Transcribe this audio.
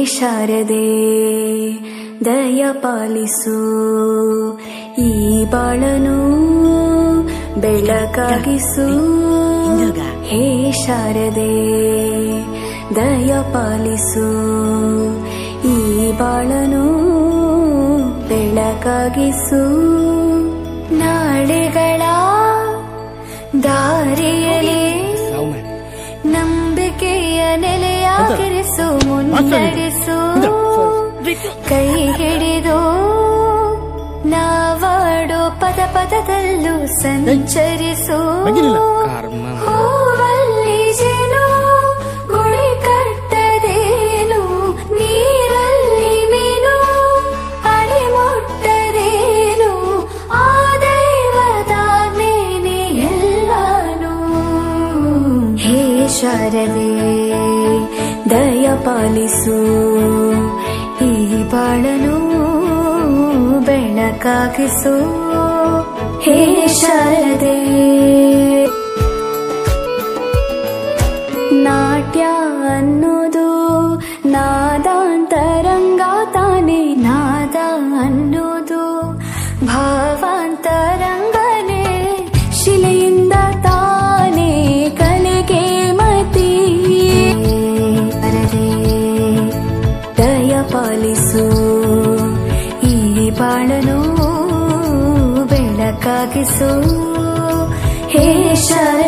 ಶಾರದೆ ದಯ ಪಾಲಿಸು ಈ ಬಾಳನು ಬೆಳಕಾಗಿಸು ಹಿಂದೋಗ. ಹೇ ಶಾರದೆ ದಯ ಪಾಲಿಸು ಈ ಬಾಳನು ಬೆಳಕಾಗಿಸು ನಾಳೆಗಳ ದಾರಿಯಲ್ಲಿ ಸಾವು ಮಾಡಿ ನಂಬಿಕೆಯ ನೆಲೆಯಾಗಿರಿಸು ಮುನ್ನಡೆಸು ಕೈ ಹಿಡಿದು ನಾವಾಡೋ ಪದ ಪದದಲ್ಲೂ ಸಂಚರಿಸು ಬಗ್ಗಿಲಿಲ್ಲ. ಕರ್ಮ. ಹೂವಲ್ಲಿ ಜೇನು ಗುಳಿ ಕಟ್ಟದೇನು ನೀರಲ್ಲಿ ಮೀನು ಅಡಿ ಮುಟ್ಟದೇನು ಆ ದೈವದಾನೇನೆ ಎಲ್ಲಾನು ಹೇ ಶಾರದೆ ದಯ ಪಾಲಿಸು ಈ ಬಾಳನು ಬೆಳಕಾಗಿಸು ಹೇ ಶಾರದೆ ನಾಟ್ಯ ಅನ್ನೋದು ನಾದಾಂತರಂಗ ತಾನೆ ನಾದ ಅನ್ನೋದು ಭಾವಾಂತರಂಗನೇ ಶಿಲೆಯಿಂದ ತಾನೇ ಕಲೆಗೆ ಮತಿ ಅರರೆ, ದಯ ಪಾಲಿಸು ಈ ಬಾಳನು ಬೆಳಕಾಗಿಸು ಹೇ ಶರ